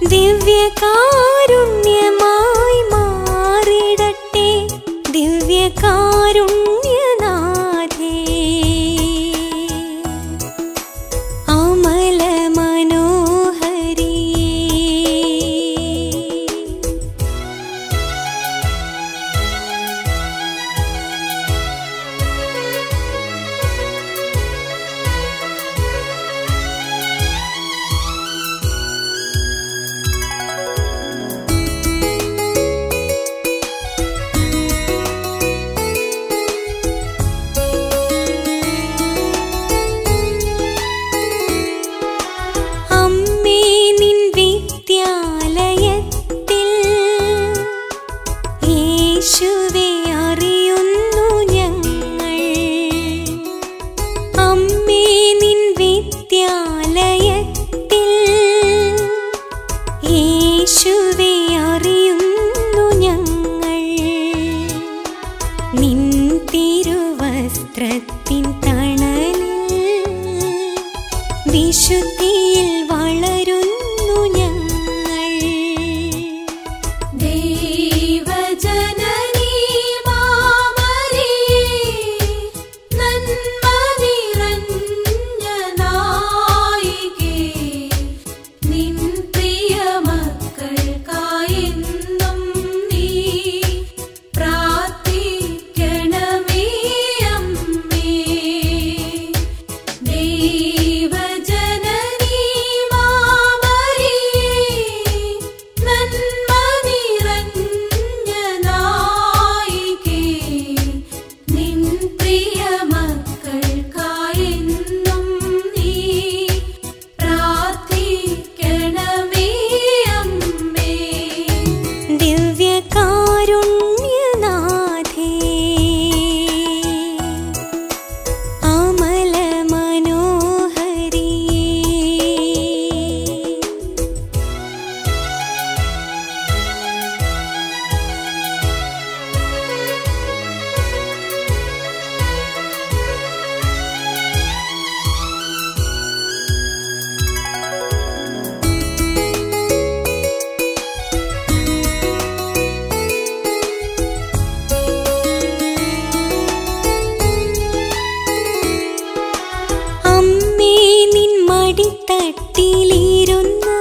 ദിവ്യകാരുണ്യമായി മാറിടട്ടെ ദിവ്യകാരുണ്യനാഥേ അമല മനോഹരി അമ്മേ നിൻ വിദ്യാലയത്തിൽ യേശുവെ അറിയുന്നു ഞങ്ങൾ അമ്മേ നിൻ വിദ്യാലയത്തിൽ യേശുവെ അറിയുന്നു ഞങ്ങൾ നിൻ തിരുവസ്ത്രത്തിൻ തണലിൽ വിശുദ്ധിയിൽ വളരുന്നു ഞങ്ങൾ ദൈവജനനീ മാമരിയേ നന്മ നിറഞ്ഞ നായികേ നിൻ പ്രിയ മക്കൾക്കായെന്നും നീ പ്രാർത്ഥിക്കണമേ അമ്മേ ദൈവജനനീ മാമരിയേ നന്മ നിറഞ്ഞ നായികേ നിൻ പ്രിയ മക്കൾക്കായെന്നും നീ പ്രാർത്ഥിക്കണമേ അമ്മേ ദിവ്യകാരുണ്യനാഥേ അമല മനോഹരി അമ്മേ നിൻ മടിത്തട്ടിലിരുന്ന്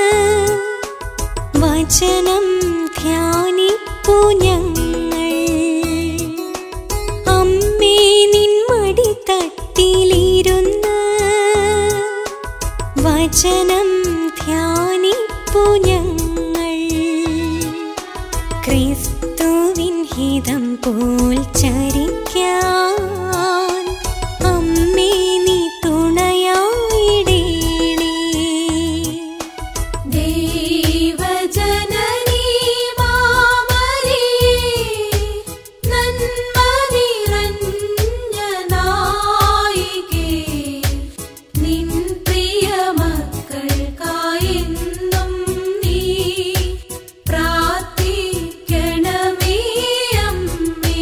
വചനം ധ്യാനിപ്പു ഞങ്ങൾ അമ്മേ നിൻ മടിത്തട്ടിലിരുന്ന് വചനം ധ്യാനിപ്പു ഞങ്ങൾ ക്രിസ്തുവിൻ ഹിതം പോൽ ചരിക്കാൻ അമ്മേ നീ തുണയായിടേണേ ദൈവജനനീ മാമരിയേ നന്മ നിറഞ്ഞ നായികേ നിൻ പ്രിയ മക്കൾക്കായെന്നും നീ പ്രാർത്ഥിക്കണമേ അമ്മേ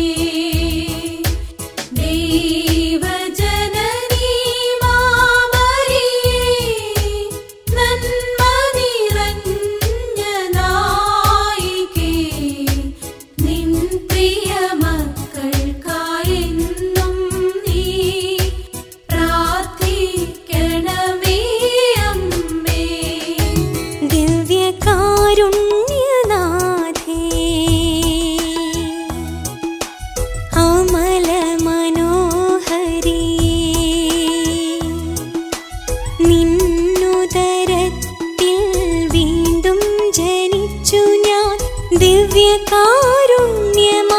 ദൈവജനനീ മാമരിയേ നന്മ നിറഞ്ഞ നായികേ നിൻ പ്രിയ മക്കൾക്കായെന്നും നീ പ്രാർത്ഥിക്കണമേ അമ്മേ ദിവ്യകാരുണ്യനാഥേ അമല മനോഹരി നിന്നുദരത്തിൽ വീണ്ടും ജനിച്ചു ഞാൻ ദിവ്യകാരുണ്യമാ